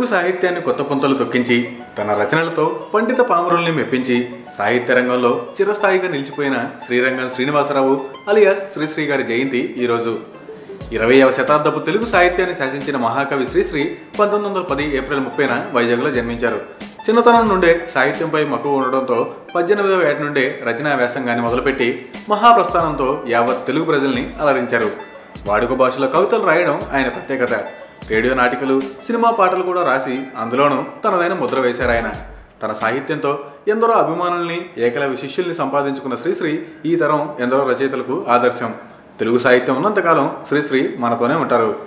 సాహిత్యాన్ని కొత్త పుంతలు తొక్కించి తన రచనలతో పండిత పామరుల్ని మెప్పించి సాహిత్య రంగంలో చిరస్థాయిగా నిలిచిపోయిన శ్రీరంగం శ్రీనివాసరావు అలియాస్ శ్రీశ్రీ గారి జయంతి ఈరోజు ఇరవైవ శతాబ్దపు తెలుగు సాహిత్యాన్ని శాసించిన మహాకవి శ్రీశ్రీ పంతొమ్మిది వందల పది ఏప్రిల్ ముప్పైన వైజాగ్లో జన్మించారు చిన్నతనం నుండే సాహిత్యంపై మక్కువ ఉండడంతో పద్దెనిమిదవ ఏట నుండే రచనా వ్యాసంగాన్ని మొదలుపెట్టి మహాప్రస్థానంతో యావత్ తెలుగు ప్రజల్ని అలరించారు వాడుక భాషలో కవితలు రాయడం ఆయన ప్రత్యేకత రేడియో నాటికలు సినిమా పాటలు కూడా రాసి అందులోనూ తనదైన ముద్ర వేశారు ఆయన తన సాహిత్యంతో ఎందరో అభిమానుల్ని ఏకలవ్య శిష్యుల్ని సంపాదించుకున్న శ్రీశ్రీ ఈ తరం ఎందరో రచయితలకు ఆదర్శం తెలుగు సాహిత్యం ఉన్నంతకాలం శ్రీశ్రీ మనతోనే ఉంటారు